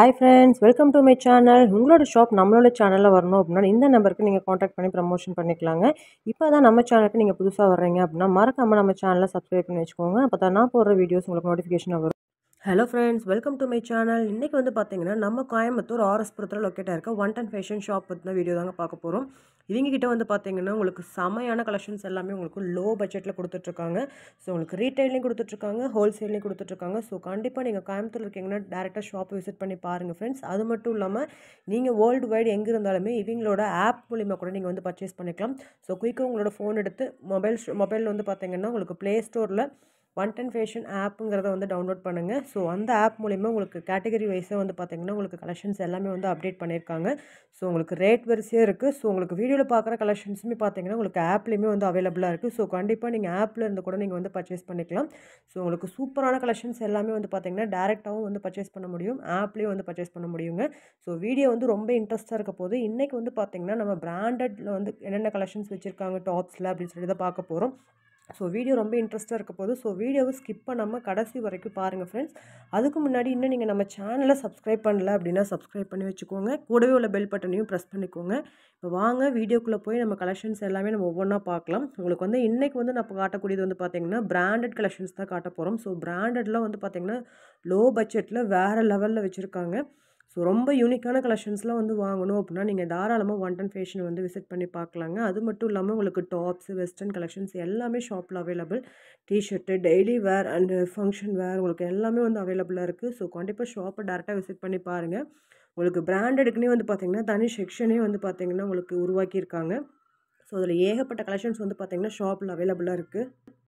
hi friends welcome to my channel உங்களோட shop நம்மளோட சேனலில் வரணும் அப்படின்னா இந்த நம்பருக்கு நீங்கள் காண்டாக்ட் பண்ணி ப்ரமோஷன் பண்ணிக்கலாங்க இப்போ தான் நம்ம சேனலுக்கு நீங்கள் புதுசாக வர்றீங்க அப்படின்னா மறக்காமல் நம்ம சேனலை சப்ஸ்கிரைப் பண்ணி வச்சுக்கோங்க அப்போ தான் நான் போடுற வீடியோஸ் உங்களுக்கு நோட்டிஃபிகேஷன் வரும் hello friends welcome to my channel இன்றைக்கி வந்து பார்த்தீங்கன்னா நம்ம கோயம்புத்தூர் ஆர்எஸ்புரத்தில் லொக்கேட்டாக இருக்க ஒன் டன் ஃபேஷன் ஷாப் பற்றின வீடியோ தாங்க பார்க்க போகிறோம் இவங்க கிட்ட வந்து பார்த்தீங்கன்னா உங்களுக்கு செமையான கலெக்ஷன்ஸ் எல்லாமே உங்களுக்கு லோ பட்ஜெட்டில் கொடுத்துட்ருக்காங்க ஸோ உங்களுக்கு ரீட்டைல்லையும் கொடுத்துட்ருக்காங்க ஹோல்சேல்லையும் கொடுத்துட்ருக்காங்க ஸோ கண்டிப்பாக நீங்கள் கோயம்புத்தூர் இருக்கீங்கன்னா டேரெக்டாக ஷாப்பை விசிட் பண்ணி பாருங்கள் ஃப்ரெண்ட்ஸ் அது மட்டும் இல்லாமல் நீங்கள் வேர்ல்டு வைடு எங்கே இருந்தாலுமே இவங்களோட ஆப் மூலிமா கூட நீங்கள் வந்து பர்ச்சேஸ் பண்ணிக்கலாம் ஸோ குயிக்காக உங்களோட ஃபோன் எடுத்து மொபைல் மொபைலில் வந்து பார்த்தீங்கன்னா உங்களுக்கு ப்ளே ஸ்டோரில் ஒன் டென் ஃபேஷன் ஆப்புங்கிறத வந்து டவுன்லோட் பண்ணுங்கள் ஸோ அந்த ஆப் மூலிமா உங்களுக்கு கேட்டகரி வைஸாக வந்து பார்த்திங்கன்னா உங்களுக்கு கலெக்ஷன்ஸ் எல்லாமே வந்து அப்டேட் பண்ணியிருக்காங்க ஸோ உங்களுக்கு ரேட் வரிசையாக இருக்குது ஸோ உங்களுக்கு வீடியோவில் பார்க்குற கலெக்ஷன்ஸுமே பார்த்தீங்கன்னா உங்களுக்கு ஆப்லேயுமே வந்து அவைலபிளாக இருக்குது ஸோ கண்டிப்பாக நீங்கள் ஆப்பில் இருந்து கூட நீங்கள் வந்து பர்ச்சேஸ் பண்ணிக்கலாம் ஸோ உங்களுக்கு சூப்பரான கலெக்ஷன்ஸ் எல்லாமே வந்து பார்த்திங்கன்னா டேரெக்டாகவும் வந்து பர்ச்சேஸ் பண்ண முடியும் ஆப்லேயும் வந்து பர்ச்சேஸ் பண்ண முடியுங்க ஸோ வீடியோ வந்து ரொம்ப இன்ட்ரெஸ்ட்டாக இருக்க போது இன்றைக்கி வந்து பார்த்திங்கன்னா நம்ம பிராண்டடில் வந்து என்னென்ன கலெக்ஷன்ஸ் வச்சுருக்காங்க டாப்ஸில் அப்படின்னு சொல்லி தான் பார்க்க போகிறோம் ஸோ வீடியோ ரொம்ப இன்ட்ரெஸ்ட்டாக இருக்க போது ஸோ வீடியோவை ஸ்கிப் பண்ணாமல் கடைசி வரைக்கும் பாருங்கள் ஃப்ரெண்ட்ஸ் அதுக்கு முன்னாடி இன்னும் நீங்கள் நம்ம சேனலை சப்ஸ்கிரைப் பண்ணல அப்படின்னா சப்ஸ்கிரைப் பண்ணி வச்சுக்கோங்க கூடவே உள்ள பெல் பட்டனையும் ப்ரெஸ் பண்ணிக்கோங்க இப்போ வாங்க வீடியோக்குள்ளே போய் நம்ம கலெக்ஷன்ஸ் எல்லாமே நம்ம ஒவ்வொன்றா பார்க்கலாம் உங்களுக்கு வந்து இன்றைக்கி வந்து நான் காட்டக்கூடியது வந்து பார்த்திங்கன்னா பிராண்டட் கலெக்ஷன்ஸ் தான் காட்ட போகிறோம் ஸோ பிராண்டட்லாம் வந்து பார்த்திங்கன்னா லோ பட்ஜெட்டில் வேறு லெவலில் வச்சுருக்காங்க ஸோ ரொம்ப யூனிக்கான கலெக்ஷன்ஸ்லாம் வந்து வாங்கணும் அப்படின்னா நீங்கள் தாராளமாக ஒன் டன் ஃபேஷன் வந்து விசிட் பண்ணி பார்க்கலாங்க அது மட்டும் இல்லாமல் உங்களுக்கு டாப்ஸ் வெஸ்டர்ன் கலெக்ஷன்ஸ் எல்லாமே ஷாப்பில் available T shirt daily wear and function wear உங்களுக்கு எல்லாமே வந்து அவைலபிளாக இருக்குது ஸோ கண்டிப்பாக ஷாப்பை டேரெக்டாக விசிட் பண்ணி பாருங்கள் உங்களுக்கு பிராண்டடுக்குனே வந்து பார்த்திங்கன்னா தனி செக்ஷனே வந்து பார்த்திங்கன்னா உங்களுக்கு உருவாக்கியிருக்காங்க ஸோ அதில் ஏகப்பட்ட கலெக்ஷன்ஸ் வந்து பார்த்திங்கன்னா ஷாப்பில் அவைலபிளாக இருக்குது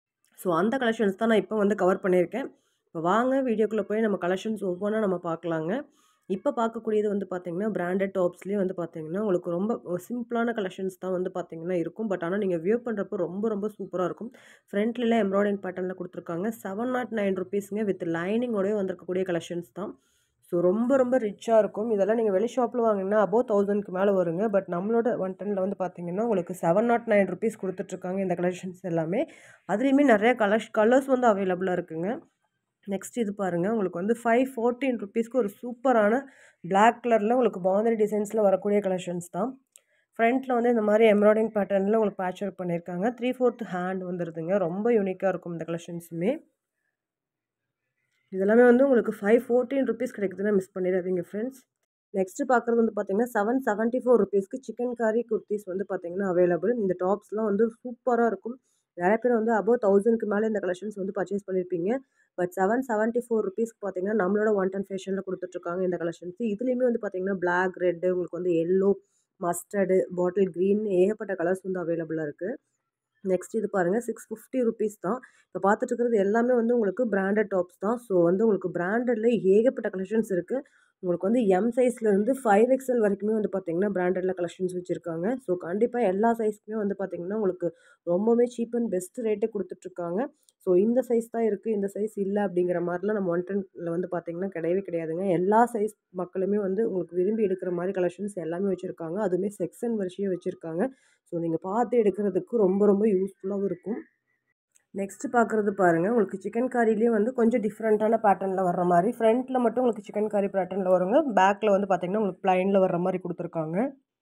ஸோ அந்த கலெக்ஷன்ஸ் தான் நான் இப்போ வந்து கவர் பண்ணியிருக்கேன் இப்போ வாங்க வீடியோக்குள்ளே போய் நம்ம கலெக்ஷன்ஸ் ஒவ்வொன்றா நம்ம பார்க்கலாங்க இப்போ பார்க்கக்கூடியது வந்து பார்த்திங்கன்னா பிராண்டட் டாப்ஸ்லேயே வந்து பார்த்திங்கன்னா உங்களுக்கு ரொம்ப சிம்பிளான கலெக்ஷன்ஸ் தான் வந்து பார்த்திங்கன்னா இருக்கும் பட் ஆனால் நீங்கள் வியூ பண்ணுறப்போ ரொம்ப ரொம்ப சூப்பராக இருக்கும் ஃப்ரண்ட்லலாம் எம்ப்ராய்டிங் பேட்டர்னில் கொடுத்துருக்காங்க செவன் நாட் நைன் ருபீஸுங்க வித் லைனிங்கோடய வந்திருக்கக்கூடிய கலெக்ஷன்ஸ் தான் ஸோ ரொம்ப ரொம்ப ரிச்சாக இருக்கும் இதெல்லாம் நீங்கள் வெளி ஷாப்பில் வாங்கினா அபோவ் தௌசண்ட்க்கு மேலே வருங்க பட் நம்மளோட ஒன் டெனில் வந்து பார்த்திங்கன்னா உங்களுக்கு செவன் நாட் நைன் ருபீஸ் கொடுத்துட்ருக்காங்க இந்த கலெக்ஷன்ஸ் எல்லாமே அதுலேயுமே நிறைய கலர்ஸ் கலர்ஸ் வந்து அவைலபிளாக இருக்குங்க நெக்ஸ்ட் இது பாருங்கள் உங்களுக்கு வந்து ஃபைவ் ஃபோர்டீன் ருபீஸ்க்கு ஒரு சூப்பரான பிளாக் கலரில் உங்களுக்கு பாந்தரி டிசைன்ஸில் வரக்கூடிய கலெக்ஷன்ஸ் தான் ஃப்ரண்ட்டில் வந்து இந்த மாதிரி எம்ப்ராய்டிங் பேட்டர்னில் உங்களுக்கு பேட்ச் ஒர்க் பண்ணியிருக்காங்க த்ரீ ஃபோர்த் ஹேண்ட் வந்துடுதுங்க ரொம்ப யூனிக்காக இருக்கும் இந்த கலெக்ஷன்ஸுமே இதெல்லாமே வந்து உங்களுக்கு ஃபைவ் ஃபோர்டீன் ருபீஸ் கிடைக்குதுன்னா மிஸ் பண்ணிடாதீங்க ஃப்ரெண்ட்ஸ் நெக்ஸ்ட்டு பார்க்குறது வந்து பார்த்தீங்கன்னா செவன் செவன்ட்டி ஃபோர் ருபீஸ்க்கு சிக்கன் காரி குர்த்திஸ் வந்து பார்த்தீங்கன்னா அவைலபிள் இந்த டாப்ஸ்லாம் வந்து சூப்பராக இருக்கும் நிறைய பேர் வந்து அபோவ் தௌசண்ட்க்கு மேலே இந்த கலெக்ஷன்ஸ் வந்து பர்ச்சேஸ் பண்ணியிருப்பீங்க பட் செவன் செவன்ட்டி ஃபோர் ருபீஸ்க்கு பார்த்தீங்கன்னா நம்மளோட ஒன் டென் ஃபேஷனில் கொடுத்துட்ருக்காங்க இந்த கலெக்ஷன்ஸ் இதுலேயுமே வந்து பார்த்தீங்கன்னா பிளாக் ரெட்டு உங்களுக்கு வந்து எல்லோ மஸ்டர்டு பாட்டில் க்ரீன் ஏகப்பட்ட கலர்ஸ் வந்து அவைலபிளாக இருக்குது நெக்ஸ்ட் இது பாருங்கள் சிக்ஸ் ஃபிஃப்டி ருபீஸ் தான் இப்போ பார்த்துட்டு இருக்கிறது எல்லாமே வந்து உங்களுக்கு பிராண்டட் டாப்ஸ் தான் ஸோ வந்து உங்களுக்கு பிராண்டடில் ஏகப்பட்ட கலெக்ஷன்ஸ் இருக்குது உங்களுக்கு வந்து எம் சைஸ்லேருந்து ஃபைவ் எக்ஸ்எல் வரைக்குமே வந்து பார்த்திங்கன்னா பிராண்டடில் கலெக்ஷன்ஸ் வச்சுருக்காங்க ஸோ கண்டிப்பாக எல்லா சைஸ்க்குமே வந்து பார்த்திங்கன்னா உங்களுக்கு ரொம்பவுமே சீப் அண்ட் பெஸ்ட் ரேட்டே கொடுத்துட்ருக்காங்க ஸோ இந்த சைஸ் தான் இருக்குது இந்த சைஸ் இல்லை அப்படிங்கிற மாதிரிலாம் நம்ம ஒன் டென்னில் வந்து பார்த்திங்கன்னா கிடையவே கிடையாதுங்க எல்லா சைஸ் மக்களுமே வந்து உங்களுக்கு விரும்பி எடுக்கிற மாதிரி கலெக்ஷன்ஸ் எல்லாமே வச்சுருக்காங்க அதுவுமே செக்ஷன் வரிசையாக வச்சுருக்காங்க ஸோ நீங்கள் பார்த்து எடுக்கிறதுக்கு ரொம்ப ரொம்ப யூஸ்ஃபுல்லாகவும் இருக்கும் நெக்ஸ்ட்டு பார்க்குறது பாருங்கள் உங்களுக்கு சிக்கன் காரிலேயே வந்து கொஞ்சம் டிஃப்ரெண்ட்டான பேட்டர்னில் வர்ற மாதிரி ஃப்ரண்ட்டில் மட்டும் உங்களுக்கு சிக்கன் காரி பேட்டர்னில் வருங்க பேக்கில் வந்து பார்த்திங்கன்னா உங்களுக்கு ப்ளைனில் வர்ற மாதிரி கொடுத்துருக்காங்க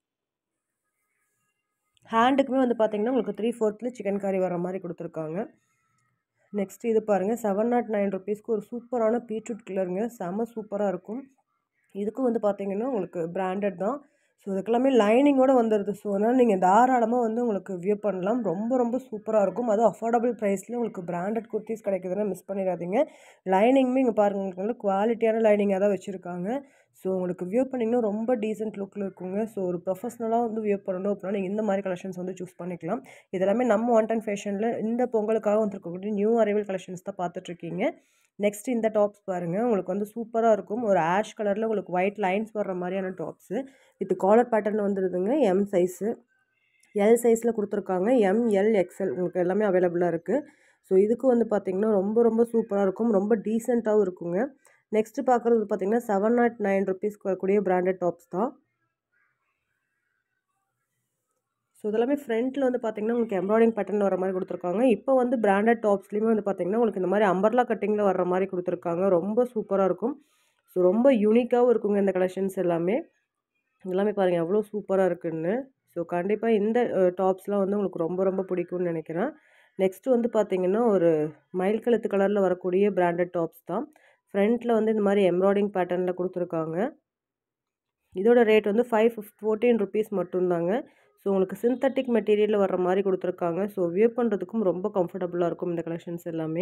ஹேண்டுக்குமே வந்து பார்த்திங்கன்னா உங்களுக்கு த்ரீ ஃபோர்த்தில் சிக்கன் காரி வர்ற மாதிரி கொடுத்துருக்காங்க நெக்ஸ்ட் இது பாருங்கள் செவன் நாட் நைன் ருபீஸ்க்கு ஒரு சூப்பரான பீட்ரூட் கலருங்க செம்ம சூப்பராக இருக்கும் இதுக்கும் வந்து பார்த்திங்கன்னா உங்களுக்கு பிராண்டட் தான் ஸோ இதுக்கெல்லாமே லைனிங்கோடு வந்துடுது ஸோ அதனால் நீங்கள் தாராளமாக வந்து உங்களுக்கு வியூ பண்ணலாம் ரொம்ப ரொம்ப சூப்பராக இருக்கும் அதுவும் அஃபோர்டபுள் ப்ரைஸ்லேயே உங்களுக்கு பிராண்டட் குர்த்திஸ் கிடைக்குதுன்னா மிஸ் பண்ணிடாதீங்க லைனிங்குமே இங்கே பாருங்கள் உங்களுக்கு நல்ல குவாலிட்டியான லைனிங்காக தான் வச்சுருக்காங்க ஸோ உங்களுக்கு வியூ பண்ணிங்கன்னா ரொம்ப டீசென்ட் லுக்கில் இருக்குங்க ஸோ ஒரு ப்ரொஃபஷ்னலாக வந்து வியூ பண்ணணும் அப்படின்னா நீங்கள் இந்த மாதிரி கலெக்ஷன்ஸ் வந்து சூஸ் பண்ணிக்கலாம் இதெல்லாமே நம்ம ஒன் டன் ஃபேஷனில் இந்த பொங்கலுக்காக வந்துருக்கக்கூடிய நியூ அரைவல் கலெக்ஷன்ஸ் தான் பார்த்துட்ருக்கீங்க நெக்ஸ்ட் இந்த டாப்ஸ் பாருங்கள் உங்களுக்கு வந்து சூப்பராக இருக்கும் ஒரு ஆஷ் கலரில் உங்களுக்கு ஒயிட் லைன்ஸ் வர்ற மாதிரியான டாப்ஸு வித் காலர் பேட்டர்ன் வந்துடுதுங்க எம் சைஸு எல் சைஸில் கொடுத்துருக்காங்க எம் எல் எக்ஸ்எல் உங்களுக்கு எல்லாமே அவைலபிளாக இருக்குது ஸோ இதுக்கு வந்து பார்த்திங்கன்னா ரொம்ப ரொம்ப சூப்பராக இருக்கும் ரொம்ப டீசெண்டாகவும் இருக்குங்க நெக்ஸ்ட்டு பார்க்குறது பார்த்திங்கன்னா செவன் நாட் நைன் ருபீஸ்க்கு வரக்கூடிய பிராண்டட் டாப்ஸ் தான் ஸோ இதெல்லாமே ஃப்ரண்ட்டில் வந்து பார்த்திங்கன்னா உங்களுக்கு எம்ப்ராய்டிங் பேட்டர்ன் வர மாதிரி கொடுத்துருக்காங்க இப்போ வந்து பிராண்டட் டாப்ஸ்லேயுமே வந்து பார்த்திங்கன்னா உங்களுக்கு இந்த மாதிரி அம்பர்லா கட்டிங்கில் வர்ற மாதிரி கொடுத்துருக்காங்க ரொம்ப சூப்பராக இருக்கும் ஸோ ஸோ ரொம்ப யூனிக்காகவும் இருக்குங்க இந்த கலெக்ஷன்ஸ் எல்லாமே எல்லாமே பாருங்கள் எவ்வளோ சூப்பராக இருக்குன்னு ஸோ கண்டிப்பாக இந்த டாப்ஸ்லாம் வந்து உங்களுக்கு ரொம்ப ரொம்ப பிடிக்கும்னு நினைக்கிறேன் நெக்ஸ்ட்டு வந்து பார்த்திங்கன்னா ஒரு மயில் கழுத்து கலரில் வரக்கூடிய பிராண்டட் டாப்ஸ் தான் ஃப்ரண்ட்டில் வந்து இந்த மாதிரி எம்ப்ராய்டிங் பேட்டர்னில் கொடுத்துருக்காங்க இதோட ரேட் வந்து ஃபைவ் ஃபிஃப் ஃபோர்டீன் ருபீஸ் மட்டும்தாங்க ஸோ உங்களுக்கு சிந்தட்டிக் மெட்டீரியலில் வர்ற மாதிரி கொடுத்துருக்காங்க ஸோ வியர் பண்ணுறதுக்கும் ரொம்ப கம்ஃபர்டபுளாக இருக்கும் இந்த கலெக்ஷன்ஸ் எல்லாமே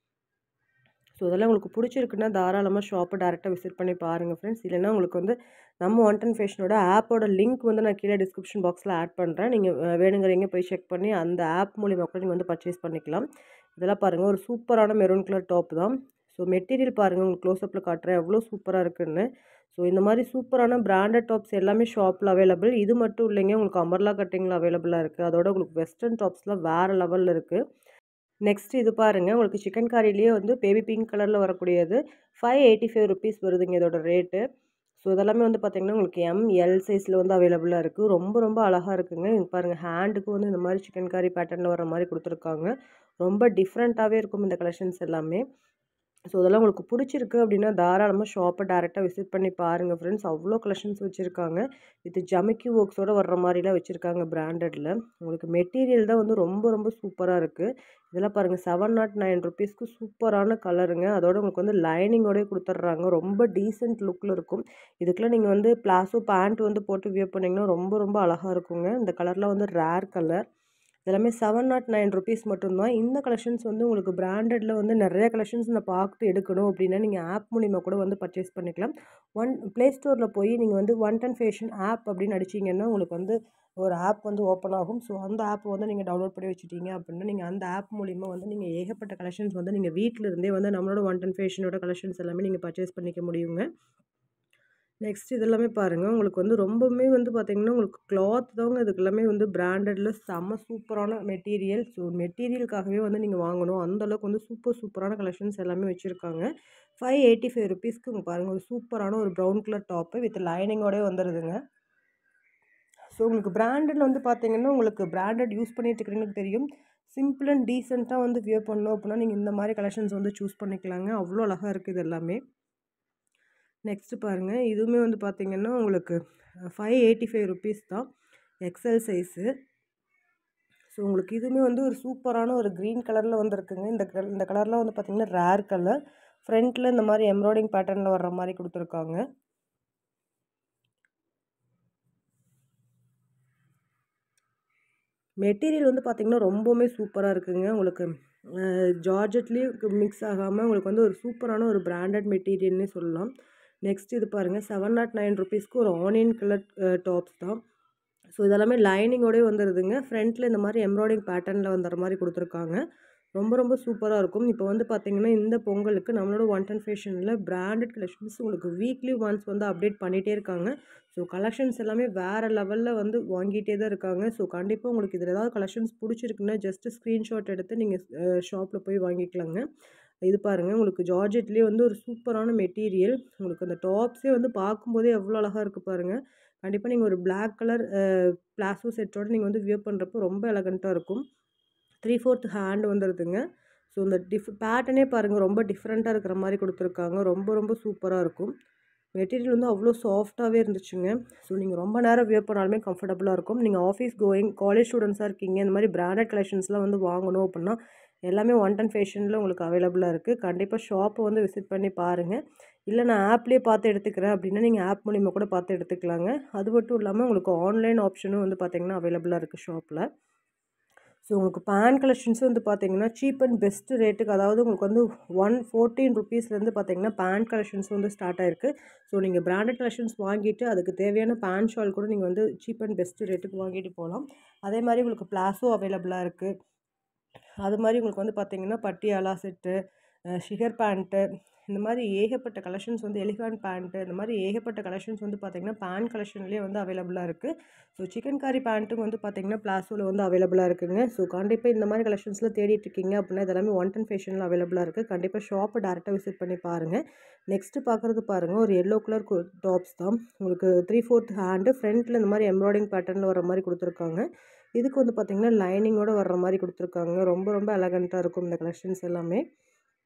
ஸோ இதெல்லாம் உங்களுக்கு பிடிச்சிருக்குன்னா தாராளமாக ஷாப்பை டேரெக்டாக விசிட் பண்ணி பாருங்கள் ஃப்ரெண்ட்ஸ் இல்லைனா உங்களுக்கு வந்து நம்ம ஒன் டென் ஃபேஷனோட ஆப்போட லிங்க் வந்து நான் கீழே டிஸ்கிரிப்ஷன் பாக்ஸில் ஆட் பண்ணுறேன் நீங்கள் வேணுங்கிறீங்க போய் செக் பண்ணி அந்த ஆப் மூலிமா கூட நீங்கள் வந்து பர்ச்சேஸ் பண்ணிக்கலாம் இதெல்லாம் பாருங்கள் ஒரு சூப்பரான மெரூன் கலர் டாப் தான் ஸோ மெட்டீரியல் பாருங்கள் உங்களுக்கு க்ளோஸ்அப்பில் காட்டுறேன் எவ்வளோ சூப்பராக இருக்குன்னு ஸோ இந்த மாதிரி சூப்பரான பிராண்டட் டாப்ஸ் எல்லாமே ஷாப்பில் அவைலபிள் இது மட்டும் இல்லைங்க உங்களுக்கு அமர்லா கட்டிங்கில் அவைலபிளாக இருக்குது அதோட உங்களுக்கு வெஸ்டர்ன் டாப்ஸ்லாம் வேறு லெவலில் இருக்குது நெக்ஸ்ட் இது பாருங்கள் உங்களுக்கு சிக்கன் காரிலேயே வந்து பேபி பிங்க் கலரில் வரக்கூடியது ஃபைவ் எயிட்டி ஃபைவ் ருபீஸ் வருதுங்க இதோட ரேட்டு ஸோ இதெல்லாமே வந்து பார்த்திங்கன்னா உங்களுக்கு எம் எல் சைஸில் வந்து அவைலபிளாக இருக்குது ரொம்ப ரொம்ப அழகாக இருக்குங்க இங்கே பாருங்கள் ஹேண்டுக்கு வந்து இந்த மாதிரி சிக்கன் காரி பேட்டர்னில் வர மாதிரி கொடுத்துருக்காங்க ரொம்ப டிஃப்ரெண்ட்டாகவே இருக்கும் இந்த கலெக்ஷன்ஸ் எல்லாமே ஸோ இதெல்லாம் உங்களுக்கு பிடிச்சிருக்கு அப்படின்னா தாராளமாக ஷாப்பை டேரெக்டாக விசிட் பண்ணி பாருங்கள் ஃப்ரெண்ட்ஸ் அவ்வளோ கலெக்ஷன்ஸ் வச்சுருக்காங்க இது ஜமிக்கி ஒர்க்ஸோடு வர்ற மாதிரிலாம் வச்சுருக்காங்க பிராண்டடில் உங்களுக்கு மெட்டீரியல் தான் வந்து ரொம்ப ரொம்ப சூப்பராக இருக்குது இதெல்லாம் பாருங்கள் செவன் நாட் நைன் ருபீஸ்க்கு சூப்பரான கலருங்க அதோட உங்களுக்கு வந்து லைனிங்கோடய கொடுத்துட்றாங்க ரொம்ப டீசென்ட் லுக்கில் இருக்கும் இதுக்கெல்லாம் நீங்கள் வந்து பிளாஸோ பேண்ட் வந்து போட்டு வியர் பண்ணிங்கன்னா ரொம்ப ரொம்ப அழகாக இருக்குங்க இந்த கலர்லாம் வந்து ரேர் கலர் இதெல்லாமே செவன் நாட் நைன் ருபீஸ் மட்டும்தான் இந்த கலெக்ஷன்ஸ் வந்து உங்களுக்கு பிராண்டடில் வந்து நிறைய கலெக்ஷன்ஸ் நான் பார்த்து எடுக்கணும் அப்படின்னா நீங்கள் ஆப் மூலிமா கூட வந்து பர்ச்சேஸ் பண்ணிக்கலாம் ஒன் ப்ளே ஸ்டோரில் போய் நீங்கள் வந்து ஒன் டென் ஃபேஷன் ஆப் அப்படின்னு அடிச்சிங்கன்னா உங்களுக்கு வந்து ஒரு ஆப் வந்து ஓப்பன் ஆகும் ஸோ அந்த ஆப் வந்து நீங்கள் டவுன்லோட் பண்ணி வச்சுட்டீங்க அப்படின்னா நீங்கள் அந்த ஆப் மூலிமா வந்து நீங்கள் ஏகப்பட்ட கலெக்ஷன்ஸ் வந்து நீங்கள் வீட்டில் இருந்தே வந்து நம்மளோட ஒன் டென் ஃபேஷனோட கலெக்ஷன்ஸ் எல்லாமே நீங்கள் பர்ச்சேஸ் பண்ணிக்க முடியுங்க நெக்ஸ்ட் இதெல்லாமே பாருங்கள் உங்களுக்கு வந்து ரொம்பவுமே வந்து பார்த்திங்கன்னா உங்களுக்கு கிளாத் தாங்க இதுக்கு எல்லாமே வந்து பிராண்டடில் செம்ம சூப்பரான மெட்டீரியல் ஸோ மெட்டீரியலுக்காகவே வந்து நீங்கள் வாங்கணும் அந்தளவுக்கு வந்து சூப்பர் சூப்பரான கலெக்ஷன்ஸ் எல்லாமே வச்சுருக்காங்க ஃபைவ் எயிட்டி ஃபைவ் ருபீஸ்க்கு உங்கள் பாருங்கள் ஒரு சூப்பரான ஒரு ப்ரௌன் கலர் டாப்பு வித் லைனிங்கோடய வந்துடுதுங்க ஸோ உங்களுக்கு பிராண்டடில் வந்து பார்த்தீங்கன்னா உங்களுக்கு பிராண்டட் யூஸ் பண்ணிட்டு இருக்கிறீங்களுக்கு தெரியும் சிம்பிள் அண்ட் டீசெண்டாக வந்து வியர் பண்ணோம் அப்படின்னா நீங்கள் இந்த மாதிரி கலெக்ஷன்ஸ் வந்து சூஸ் பண்ணிக்கலாங்க அவ்வளோ அழகாக இருக்குது இது எல்லாமே நெக்ஸ்ட்டு பாருங்கள் இதுவுமே வந்து பார்த்திங்கன்னா உங்களுக்கு ஃபைவ் எயிட்டி ஃபைவ் ருபீஸ் தான் எக்ஸல் சைஸு ஸோ உங்களுக்கு இதுவுமே வந்து ஒரு சூப்பரான ஒரு க்ரீன் கலரில் வந்துருக்குங்க இந்த கலர் இந்த கலர்லாம் வந்து பார்த்திங்கன்னா ரேர் கலர் ஃப்ரண்ட்டில் இந்த மாதிரி எம்ப்ராய்டிங் பேட்டர்னில் வர்ற மாதிரி கொடுத்துருக்காங்க மெட்டீரியல் வந்து பார்த்திங்கன்னா ரொம்பவுமே சூப்பராக இருக்குங்க உங்களுக்கு ஜார்ஜெட்லேயும் மிக்ஸ் ஆகாமல் உங்களுக்கு வந்து ஒரு சூப்பரான ஒரு பிராண்டட் மெட்டீரியல்னே சொல்லலாம் நெக்ஸ்ட் இது பாருங்கள் செவன் நாட் நைன் ருபீஸ்க்கு ஒரு ஆனியன் கலர் டாப்ஸ் தான் ஸோ இதெல்லாமே லைனிங்கோடய வந்துடுதுங்க ஃப்ரண்ட்டில் இந்த மாதிரி எம்ப்ராய்டிங் பேட்டர்னில் வந்துடுற மாதிரி கொடுத்துருக்காங்க ரொம்ப ரொம்ப சூப்பராக இருக்கும் இப்போ வந்து பார்த்திங்கன்னா இந்த பொங்கலுக்கு நம்மளோட ஒன் டென் ஃபேஷனில் பிராண்டட் கலெக்ஷன்ஸ் உங்களுக்கு வீக்லி ஒன்ஸ் வந்து அப்டேட் பண்ணிகிட்டே இருக்காங்க ஸோ கலெக்ஷன்ஸ் எல்லாமே வேறு லெவலில் வந்து வாங்கிட்டே தான் இருக்காங்க ஸோ கண்டிப்பாக உங்களுக்கு இதில் ஏதாவது கலெக்ஷன்ஸ் பிடிச்சிருக்குன்னா ஜஸ்ட்டு ஸ்க்ரீன்ஷாட் எடுத்து நீங்கள் ஷாப்பில் போய் வாங்கிக்கலாங்க இது பாருங்கள் உங்களுக்கு ஜார்ஜெட்லேயே வந்து ஒரு சூப்பரான மெட்டீரியல் உங்களுக்கு அந்த டாப்ஸே வந்து பார்க்கும்போதே எவ்வளோ அழகாக இருக்குது பாருங்கள் கண்டிப்பாக நீங்கள் ஒரு பிளாக் கலர் பிளாசோ செட்டோடு நீங்கள் வந்து வியர் பண்ணுறப்போ ரொம்ப எலகண்ட்டாக இருக்கும் த்ரீ ஃபோர்த் ஹேண்ட் வந்துடுதுங்க ஸோ இந்த டிஃப் பேட்டர்னே பாருங்கள் ரொம்ப டிஃப்ரெண்ட்டாக இருக்கிற மாதிரி கொடுத்துருக்காங்க ரொம்ப ரொம்ப சூப்பராக இருக்கும் மெட்டீரியல் வந்து அவ்வளோ சாஃப்டாகவே இருந்துச்சுங்க ஸோ நீங்கள் ரொம்ப நேரம் வியர் பண்ணாலுமே கம்ஃபர்டபுளாக இருக்கும் நீங்கள் ஆஃபீஸ் கோயிங் காலேஜ் ஸ்டூடெண்ட்ஸாக இருக்கீங்க இந்த மாதிரி பிராண்டட் கலெக்ஷன்ஸ்லாம் வந்து வாங்கணும் அப்படின்னா எல்லாமே ஒன் டென் ஃபேஷனில் உங்களுக்கு அவைலபிளாக இருக்குது கண்டிப்பாக ஷாப்பை வந்து விசிட் பண்ணி பாருங்கள் இல்லை நான் ஆப்லேயே பார்த்து எடுத்துக்கிறேன் அப்படின்னா நீங்கள் ஆப் மூலிமா கூட பார்த்து எடுத்துக்கலாங்க அது மட்டும் இல்லாமல் உங்களுக்கு ஆன்லைன் ஆப்ஷனும் வந்து பார்த்திங்கன்னா அவைலபிளாக இருக்குது ஷாப்பில் ஸோ உங்களுக்கு பேன் கலெக்ஷன்ஸும் வந்து பார்த்தீங்கன்னா சீப் அண்ட் பெஸ்ட் ரேட்டுக்கு அதாவது உங்களுக்கு வந்து ஒன் ஃபோர்டீன் ருபீஸ்லேருந்து பார்த்தீங்கன்னா பேன் கலெக்ஷன்ஸ் வந்து ஸ்டார்ட் ஆயிருக்கு ஸோ நீங்கள் பிராண்டட் கலெக்ஷன்ஸ் வாங்கிட்டு அதுக்கு தேவையான பேன் ஷால் கூட நீங்கள் வந்து சீப் அண்ட் பெஸ்ட் ரேட்டுக்கு வாங்கிட்டு போகலாம் அதே மாதிரி உங்களுக்கு பிளாஸோ அவைலபிளாக இருக்குது அது மாதிரி உங்களுக்கு வந்து பார்த்தீங்கன்னா பட்டியாலா செட்டு ஷிகர் பேண்ட்டு இந்த மாதிரி ஏகப்பட்ட கலெக்ஷன்ஸ் வந்து எலிஃபண்ட் பேண்ட்டு இந்த மாதிரி ஏகப்பட்ட கலெக்ஷன்ஸ் வந்து பார்த்திங்கன்னா பேண்ட் கலெக்ஷன்லேயே வந்து அவைலபிளாக இருக்குது ஸோ சிக்கன் காரி பேண்ட்டும் வந்து பார்த்திங்கன்னா பிளாஸோவில் வந்து அவைலபிளாக இருக்குங்க ஸோ கண்டிப்பாக இந்த மாதிரி கலெக்ஷன்ஸில் தேடிட்டு இருக்கீங்க அப்படின்னா இதெல்லாமே ஒன் டென் ஃபேஷனில் அவைலபிளாக இருக்குது கண்டிப்பாக ஷாப்பை டேரெக்டாக விசிட் பண்ணி பாருங்கள் நெக்ஸ்ட்டு பார்க்குறது பாருங்கள் ஒரு எல்லோ கலர் டாப்ஸ் தான் உங்களுக்கு த்ரீ ஃபோர்த் ஹேண்டு ஃப்ரண்ட்டில் இந்த மாதிரி எம்ப்ராய்டிங் பேட்டர்னில் வர மாதிரி கொடுத்துருக்காங்க இதுக்கு வந்து பார்த்திங்கன்னா லைனிங்கோடு வர்ற மாதிரி கொடுத்துருக்காங்க ரொம்ப ரொம்ப எலகண்ட்டாக இருக்கும் இந்த கலெக்ஷன்ஸ் எல்லாமே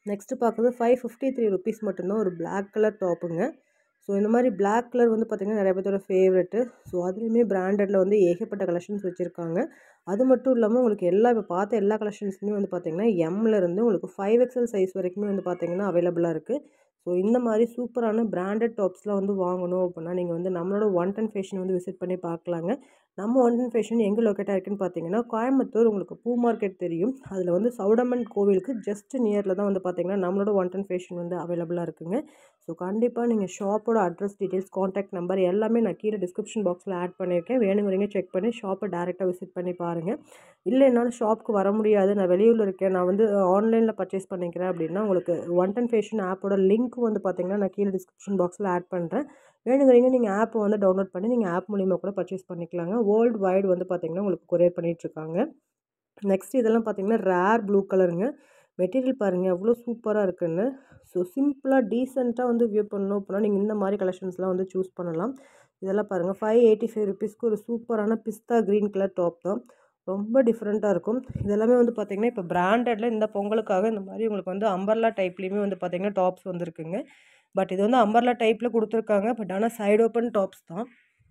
நெக்ஸ்ட்டு பார்க்குறது ஃபைவ் ஃபிஃப்டி த்ரீ ருபீஸ் மட்டும்தான் ஒரு பிளாக் கலர் டாப்புங்க ஸோ இந்த மாதிரி பிளாக் கலர் வந்து பார்த்திங்கன்னா நிறைய பேர்த்தோட ஃபேவரெட்டு ஸோ அதுலேயுமே பிராண்டடில் வந்து ஏகப்பட்ட கலெக்ஷன்ஸ் வச்சுருக்காங்க அது மட்டும் இல்லாமல் உங்களுக்கு எல்லா இப்போ பார்த்த எல்லா கலெக்ஷன்ஸுமே வந்து பார்த்திங்கன்னா எம்மில் இருந்து உங்களுக்கு ஃபைவ் எக்ஸல் சைஸ் வரைக்குமே வந்து பார்த்திங்கன்னா அவைலபிளாக இருக்குது ஸோ இந்த மாதிரி சூப்பரான பிராண்டட் டாப்ஸ்லாம் வந்து வாங்கணும் அப்படின்னா நீங்கள் வந்து நம்மளோட ஒன் டென் ஃபேஷன் வந்து விசிட் பண்ணி பார்க்கலாங்க நம்ம ஒன் டென் ஃபேஷன் எங்கே லொக்கேட்டாக இருக்குன்னு பார்த்தீங்கன்னா கோயம்புத்தூர் உங்களுக்கு பூ மார்க்கெட் தெரியும் அதில் வந்து சவுடமன் கோவிலுக்கு ஜஸ்ட் நியரில் தான் வந்து பார்த்தீங்கன்னா நம்மளோட ஒன் டென் ஃபேஷன் வந்து அவைலபிளாக இருக்குங்க ஸோ கண்டிப்பாக நீங்கள் ஷாப்போட அட்ரஸ் டீட்டெயில்ஸ் காண்டாக்ட் நம்பர் எல்லாமே நான் கீழே டிஸ்கிரிப்ஷன் பாக்ஸில் ஆட் பண்ணியிருக்கேன் வேணுங்கிறீங்க செக் பண்ணி ஷாப்பை டேரெக்டாக விசிட் பண்ணி பாருங்கள் இல்லை என்னால் ஷாப்புக்கு வர முடியாது நான் வெளியூரில் இருக்கேன் நான் வந்து ஆன்லைனில் பர்ச்சேஸ் பண்ணிக்கிறேன் அப்படின்னா உங்களுக்கு ஒன் டென் ஃபேஷன் ஆப்போட லிங்க் வந்து பார்த்தீங்கன்னா நான் கீழே டிஸ்கிரிப்ஷன் பாக்ஸில் ஆட் பண்ணுறேன் வேணுங்கிறீங்க நீங்கள் ஆப்பை வந்து டவுன்லோட் பண்ணி நீங்கள் ஆப் மூலிமா கூட பர்ச்சேஸ் பண்ணிக்கலாங்க வேர்ல்டு வைடு வந்து பார்த்திங்கன்னா உங்களுக்கு கொரியர் பண்ணிகிட்ருக்காங்க நெக்ஸ்ட் இதெல்லாம் பார்த்தீங்கன்னா ரேர் ப்ளூ கலருங்க மெட்டீரியல் பாருங்கள் எவ்வளோ சூப்பராக இருக்குன்னு ஸோ சிம்பிளாக டீசெண்டாக வந்து வியூ பண்ணணும் அப்படின்னா நீங்கள் இந்த மாதிரி கலெக்ஷன்ஸ்லாம் வந்து சூஸ் பண்ணலாம் இதெல்லாம் பாருங்கள் ஃபைவ் எயிட்டி ஃபைவ் ருபீஸ்க்கு ஒரு சூப்பரான பிஸ்தா க்ரீன் கலர் டாப் தான் ரொம்ப டிஃப்ரெண்ட்டாக இருக்கும் இதெல்லாமே வந்து பார்த்திங்கன்னா இப்போ பிராண்டடில் இந்த பொங்கலுக்காக இந்த மாதிரி உங்களுக்கு வந்து அம்பர்லா டைப்லேயுமே வந்து பார்த்திங்கன்னா டாப்ஸ் வந்துருக்குங்க பட் இது வந்து அம்பர்லா டைப்பில் கொடுத்துருக்காங்க பட் ஆனால் சைடு ஓப்பன் டாப்ஸ் தான்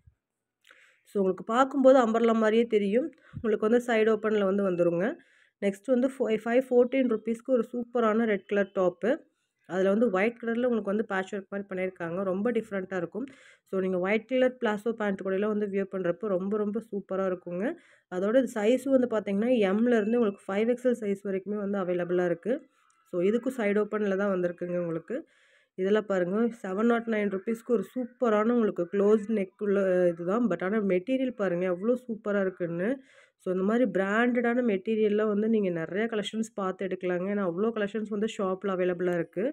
ஸோ உங்களுக்கு பார்க்கும்போது அம்பர்லா மாதிரியே தெரியும் உங்களுக்கு வந்து சைடு ஓப்பனில் வந்து வந்துருங்க நெக்ஸ்ட் வந்து ஃபை ஃபைவ் ஃபோர்டீன் ருபீஸ்க்கு ஒரு சூப்பரான ரெட் கலர் டாப்பு அதில் வந்து ஒயிட் கலரில் உங்களுக்கு வந்து பேட்ச் ஒர்க் மாதிரி பண்ணியிருக்காங்க ரொம்ப டிஃப்ரெண்ட்டாக இருக்கும் ஸோ நீங்கள் ஒயிட் கலர் பிளாசோ பேண்ட் கூடலாம் வந்து வியூ பண்ணுறப்போ ரொம்ப ரொம்ப சூப்பராக இருக்குங்க அதோட சைஸும் வந்து பார்த்திங்கன்னா எம்லேருந்து உங்களுக்கு ஃபைவ் எக்ஸல் சைஸ் வரைக்குமே வந்து அவைலபிளாக இருக்குது ஸோ இதுக்கும் சைடு ஓப்பனில் தான் வந்திருக்குங்க உங்களுக்கு இதெல்லாம் பாருங்கள் செவன் நாட் நைன் ருபீஸ்க்கு ஒரு சூப்பரான உங்களுக்கு க்ளோஸ் நெக் உள்ள இதுதான் பட் ஆனால் மெட்டீரியல் பாருங்கள் எவ்வளோ சூப்பராக இருக்குன்னு ஸோ இந்த மாதிரி பிராண்டடான மெட்டீரியல்லாம் வந்து நீங்கள் நிறைய கலெக்ஷன்ஸ் பார்த்து எடுக்கலாங்க ஏன்னா அவ்வளோ கலெக்ஷன்ஸ் வந்து ஷாப்பில் அவைலபிளாக இருக்குது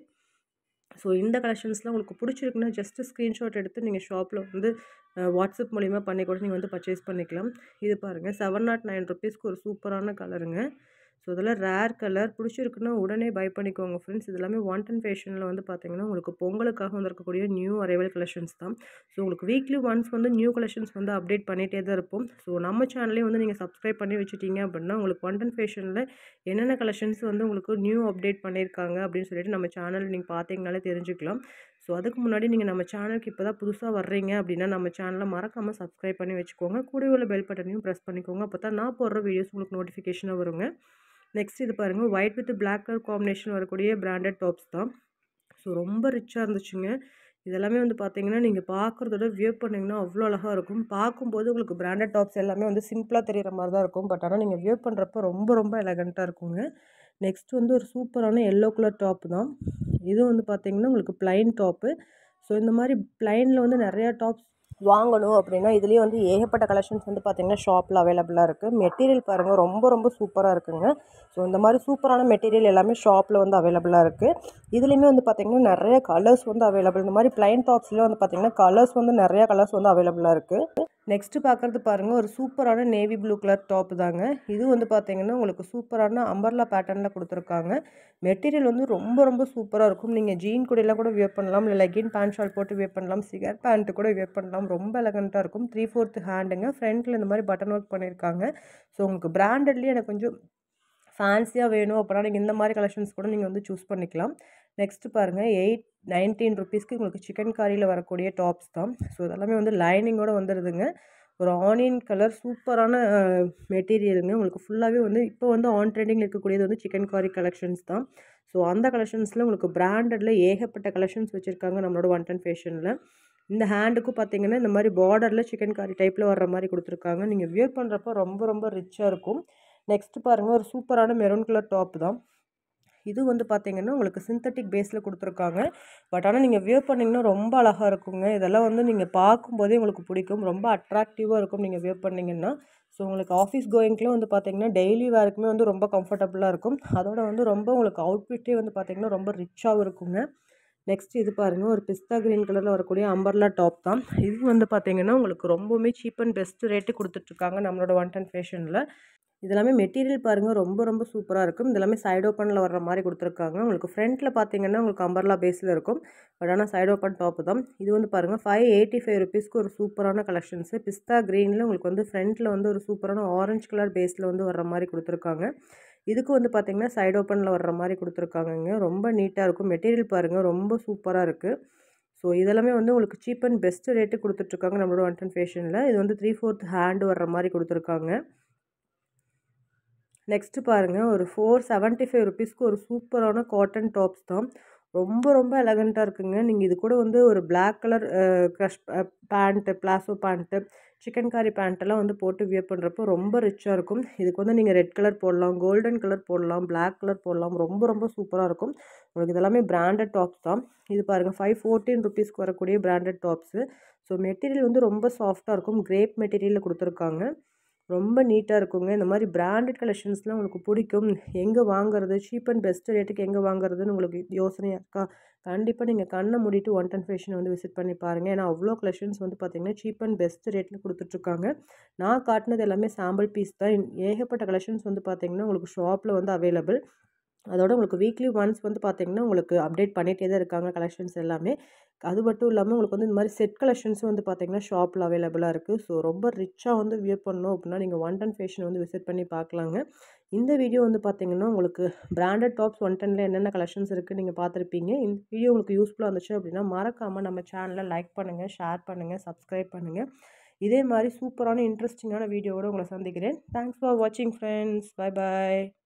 ஸோ இந்த கலெக்ஷன்ஸ்லாம் உங்களுக்கு பிடிச்சிருக்குன்னா ஜஸ்ட்டு ஸ்க்ரீன்ஷாட் எடுத்து நீங்கள் ஷாப்பில் வந்து வாட்ஸ்அப் மூலிமா பண்ணி கூட நீங்கள் வந்து பர்ச்சேஸ் பண்ணிக்கலாம் இது பாருங்கள் செவன் நாட் நைன் ருபீஸ்க்கு ஒரு சூப்பரான கலருங்க ஸோ இதெல்லாம் ரேர் கலர் பிடிச்சிருக்குன்னா உடனே பை பண்ணிக்கோங்க ஃப்ரெண்ட்ஸ் இது எல்லாமே ஒன் டென் ஃபேஷனில் வந்து பார்த்தீங்கன்னா உங்களுக்கு பொங்கலுக்காக வந்திருக்கக்கூடிய நியூ அரைவல் கலெக்ஷன்ஸ் தான் ஸோ உங்களுக்கு வீக்லி ஒன்ஸ் வந்து நியூ கலெக்ஷன்ஸ் வந்து அப்டேட் பண்ணிகிட்டே தான் இருப்போம் ஸோ நம்ம சேனலையும் வந்து நீங்கள் சப்ஸ்கிரைப் பண்ணி வச்சுட்டீங்க அப்படின்னா உங்களுக்கு ஒன் டென் ஃபேஷனில் என்னென்ன கலெக்ஷன்ஸ் வந்து உங்களுக்கு நியூ அப்டேட் பண்ணியிருக்காங்க அப்படின்னு சொல்லிட்டு நம்ம சேனல் நீங்கள் பார்த்தீங்கனாலே தெரிஞ்சுக்கலாம் ஸோ அதுக்கு முன்னாடி நீங்கள் நம்ம சேனலுக்கு இப்போ தான் புதுசாக வர்றீங்க அப்படின்னா நம்ம சேனலை மறக்காமல் சப்ஸ்கிரைப் பண்ணி வச்சுக்கோங்க கூட உள்ள பெல் பட்டனையும் ப்ரெஸ் பண்ணிக்கோங்க அப்போ தான் நான் போடுற வீடியோஸ் உங்களுக்கு நோட்டிஃபிகேஷனாக வருங்க நெக்ஸ்ட் இது பாருங்கள் white with black colour combination வரக்கூடிய பிராண்டட் டாப்ஸ் தான் ஸோ ரொம்ப ரிச்சாக இருந்துச்சுங்க இதெல்லாமே வந்து பார்த்தீங்கன்னா நீங்கள் பார்க்குறதோட வியூ பண்ணிங்கன்னா அவ்வளோ அழகாக இருக்கும் பார்க்கும்போது உங்களுக்கு பிராண்டட் டாப்ஸ் எல்லாமே வந்து சிம்பிளாக தெரிகிற மாதிரி தான் இருக்கும் பட் ஆனால் நீங்கள் வியூ பண்ணுறப்ப ரொம்ப ரொம்ப எலகண்ட்டாக இருக்குங்க நெக்ஸ்ட் வந்து ஒரு சூப்பரான எல்லோ கலர் டாப் தான் இது வந்து பார்த்தீங்கன்னா உங்களுக்கு ப்ளைன் டாப்பு ஸோ இந்த மாதிரி ப்ளைனில் வந்து நிறையா டாப்ஸ் வாங்கணும் அப்படின்னா இதுலேயே வந்து ஏகப்பட்ட கலெக்ஷன்ஸ் வந்து பார்த்திங்கன்னா ஷாப்பில் அவைலபிளாக இருக்குது மெட்டீரியல் பாருங்கள் ரொம்ப ரொம்ப சூப்பராக இருக்குங்க ஸோ இந்த மாதிரி சூப்பரான மெட்டீரியல் எல்லாமே ஷாப்பில் வந்து அவைலபிளாக இருக்குது இதுலேயுமே வந்து பார்த்திங்கன்னா நிறைய கலர்ஸ் வந்து அவைலபிள் இந்த மாதிரி ப்ளைன் டாப்ஸ்லேயே வந்து பார்த்திங்கன்னா கலர்ஸ் வந்து நிறைய கலர்ஸ் வந்து அவைலபிளாக இருக்குது நெக்ஸ்ட்டு பார்க்குறது பாருங்கள் ஒரு சூப்பரான நேவி ப்ளூ கலர் டாப் தாங்க இது வந்து பார்த்திங்கன்னா உங்களுக்கு சூப்பரான அம்பர்லா பேட்டர்னில் கொடுத்துருக்காங்க மெட்டீரியல் வந்து ரொம்ப ரொம்ப சூப்பராக இருக்கும் நீங்கள் ஜீன் கூடலாம் கூட வியர் பண்ணலாம் இல்லை லெகின் பேண்ட் ஷார்ட் போட்டு வியர் பண்ணலாம் சிகர் பேண்ட்டு கூட வியர் பண்ணலாம் ரொம்ப எலகண்ட்டாக இருக்கும் த்ரீ ஃபோர்த் ஹேண்டுங்க ஃப்ரண்ட்டில் இந்த மாதிரி பட்டன் ஒர்க் பண்ணியிருக்காங்க ஸோ உங்களுக்கு பிராண்டட்லேயே எனக்கு கொஞ்சம் ஃபேன்சியாக வேணும் அப்படின்னா நீங்கள் இந்த மாதிரி கலெக்ஷன்ஸ் கூட நீங்கள் வந்து சூஸ் பண்ணிக்கலாம் நெக்ஸ்ட்டு பாருங்கள் எயிட் நைன்டீன் ருபீஸ்க்கு உங்களுக்கு சிக்கன் காரியில் வரக்கூடிய டாப்ஸ் தான் ஸோ இதெல்லாமே வந்து லைனிங்கோடு வந்துடுதுங்க ஒரு ஆனியன் கலர் சூப்பரான மெட்டீரியலுங்க உங்களுக்கு ஃபுல்லாகவே வந்து இப்போ வந்து ஆன் ட்ரெண்டிங்கில் இருக்கக்கூடியது வந்து சிக்கன் காரி கலெக்ஷன்ஸ் தான் ஸோ அந்த கலெக்ஷன்ஸில் உங்களுக்கு பிராண்டடில் ஏகப்பட்ட கலெக்ஷன்ஸ் வச்சுருக்காங்க நம்மளோட ஒன் டென் ஃபேஷனில் இந்த ஹேண்டுக்கும் பார்த்தீங்கன்னா இந்த மாதிரி பார்டரில் சிக்கன் காரி டைப்பில் வர்ற மாதிரி கொடுத்துருக்காங்க நீங்கள் வியர் பண்ணுறப்போ ரொம்ப ரொம்ப ரிச்சாக இருக்கும் நெக்ஸ்ட்டு பாருங்கள் ஒரு சூப்பரான மெரூன் கலர் டாப் தான் இது வந்து பார்த்திங்கன்னா உங்களுக்கு சிந்தட்டிக் பேஸில் கொடுத்துருக்காங்க பட் ஆனால் நீங்கள் வியர் பண்ணிங்கன்னா ரொம்ப அழகாக இருக்குங்க இதெல்லாம் வந்து நீங்கள் பார்க்கும்போதே உங்களுக்கு பிடிக்கும் ரொம்ப அட்ராக்டிவாக இருக்கும் நீங்கள் வியர் பண்ணிங்கன்னா ஸோ உங்களுக்கு ஆஃபீஸ் கோயிங்க்குலாம் வந்து பார்த்திங்கன்னா டெய்லி வேர்க்குமே வந்து ரொம்ப கம்ஃபர்டபுளாக இருக்கும் அதோட வந்து ரொம்ப உங்களுக்கு அவுட்ஃபிட்டே வந்து பார்த்திங்கன்னா ரொம்ப ரிச்சாகவும் இருக்குங்க நெக்ஸ்ட் இது பாருங்கள் ஒரு பிஸ்தா க்ரீன் கலரில் வரக்கூடிய அம்பர்லா டாப் தான் இது வந்து பார்த்திங்கன்னா உங்களுக்கு ரொம்பவுமே சீப் அண்ட் பெஸ்ட் ரேட்டு கொடுத்துட்ருக்காங்க நம்மளோட ஒன் டென் ஃபேஷனில் இதெல்லாமே மெட்டீரியல் பாருங்கள் ரொம்ப ரொம்ப சூப்பராக இருக்கும் இதெல்லாமே சைடு ஓப்பனில் வர்ற மாதிரி கொடுத்துருக்காங்க உங்களுக்கு ஃப்ரண்ட்டில் பார்த்தீங்கன்னா உங்களுக்கு அம்பர்லா பேஸில் இருக்கும் பட் ஆனால் சைடு ஓப்பன் டாப்பு தான் இது வந்து பாருங்கள் ஃபைவ் எயிட்டி ஃபைவ் ருபீஸ்க்கு ஒரு சூப்பரான கலெக்ஷன்ஸு பிஸ்தா க்ரீனில் உங்களுக்கு வந்து ஃப்ரண்ட்டில் வந்து ஒரு சூப்பரான ஆரஞ்சு கலர் பேஸில் வந்து வர்ற மாதிரி கொடுத்துருக்காங்க இதுக்கு வந்து பார்த்திங்கன்னா சைடு ஓப்பனில் வர்ற மாதிரி கொடுத்துருக்காங்கங்க ரொம்ப நீட்டாக இருக்கும் மெட்டீரியல் பாருங்கள் ரொம்ப சூப்பராக இருக்குது ஸோ இதெல்லாமே வந்து உங்களுக்கு சீப் அண்ட் பெஸ்ட் ரேட்டு கொடுத்துட்ருக்காங்க நம்மளோட ஒன் டென் ஃபேஷனில் இது வந்து த்ரீ ஃபோர்த் ஹேண்டு வர்ற மாதிரி கொடுத்துருக்காங்க நெக்ஸ்ட்டு பாருங்கள் ஒரு ஃபோர் செவன்ட்டி ஃபைவ் ருபீஸ்க்கு ஒரு சூப்பரான காட்டன் டாப்ஸ் தான் ரொம்ப ரொம்ப எலகண்ட்டாக இருக்குங்க நீங்கள் இது கூட வந்து ஒரு black colour crush pant palazzo pant chikankari பேண்ட்டெல்லாம் வந்து போட்டு வியர் பண்ணுறப்போ ரொம்ப ரிச்சாக இருக்கும் இதுக்கு வந்து நீங்கள் ரெட் கலர் போடலாம் கோல்டன் கலர் போடலாம் பிளாக் கலர் போடலாம் ரொம்ப ரொம்ப சூப்பராக இருக்கும் உங்களுக்கு இதெல்லாமே பிராண்டட் டாப்ஸ் தான் இது பாருங்கள் ஃபைவ் ஃபோர்டீன் ருபீஸ்க்கு வரக்கூடிய பிராண்டட் டாப்ஸு ஸோ மெட்டீரியல் வந்து ரொம்ப சாஃப்டாக இருக்கும் கிரேப் மெட்டீரியலில் கொடுத்துருக்காங்க ரொம்ப நீட்டாக இருக்குங்க இந்த மாதிரி பிராண்டட் கலெக்ஷன்ஸ்லாம் உங்களுக்கு பிடிக்கும் எங்கே வாங்குறது சீப் அண்ட் பெஸ்ட் ரேட்டுக்கு எங்கே வாங்குறதுன்னு உங்களுக்கு யோசனையாக இருக்கா கண்டிப்பாக நீங்கள் கண்ணை மூடிட்டு ஒன் டென் ஃபேஷன் வந்து விசிட் பண்ணி பாருங்கள் ஏன்னா அவ்வளோ கலெக்ஷன்ஸ் வந்து பார்த்திங்கன்னா சீப் அண்ட் பெஸ்ட் ரேட்டில் கொடுத்துட்ருக்காங்க நான் காட்டினது எல்லாமே சாம்பிள் பீஸ் தான் ஏகப்பட்ட கலெக்ஷன்ஸ் வந்து பார்த்திங்கன்னா உங்களுக்கு ஷாப்பில் வந்து அவைலபிள் அதோட உங்களுக்கு வீக்லி ஒன்ஸ் வந்து பார்த்திங்கன்னா உங்களுக்கு அப்டேட் பண்ணிகிட்டே தான் இருக்காங்க கலெக்ஷன்ஸ் எல்லாமே அது மட்டும் இல்லாமல் உங்களுக்கு வந்து இந்த மாதிரி செட் கலெக்ஷன்ஸும் வந்து பார்த்திங்கன்னா ஷாப்பில் அவைலபிளாக இருக்குது ஸோ ரொம்ப ரிச்சாக வந்து வியர் பண்ணணும் அப்படின்னா நீங்கள் ஒன் டென் ஃபேஷன் வந்து விசிட் பண்ணி பார்க்கலாங்க இந்த வீடியோ வந்து பார்த்திங்கன்னா உங்களுக்கு பிராண்டட் டாப்ஸ் ஒன் டெனில் என்னென்ன கலெக்ஷன்ஸ் இருக்குது நீங்கள் பார்த்துருப்பீங்க இந்த வீடியோ உங்களுக்கு யூஸ்ஃபுல்லாக இருந்துச்சு அப்படின்னா மறக்காமல் நம்ம சேனலை லைக் பண்ணுங்கள் ஷேர் பண்ணுங்கள் சப்ஸ்கிரைப் பண்ணுங்கள் இதே மாதிரி சூப்பரான இன்ட்ரெஸ்டிங்கான வீடியோவோட உங்களை சந்திக்கிறேன் தேங்க்ஸ் ஃபார் வாட்சிங் ஃப்ரெண்ட்ஸ் பை பாய்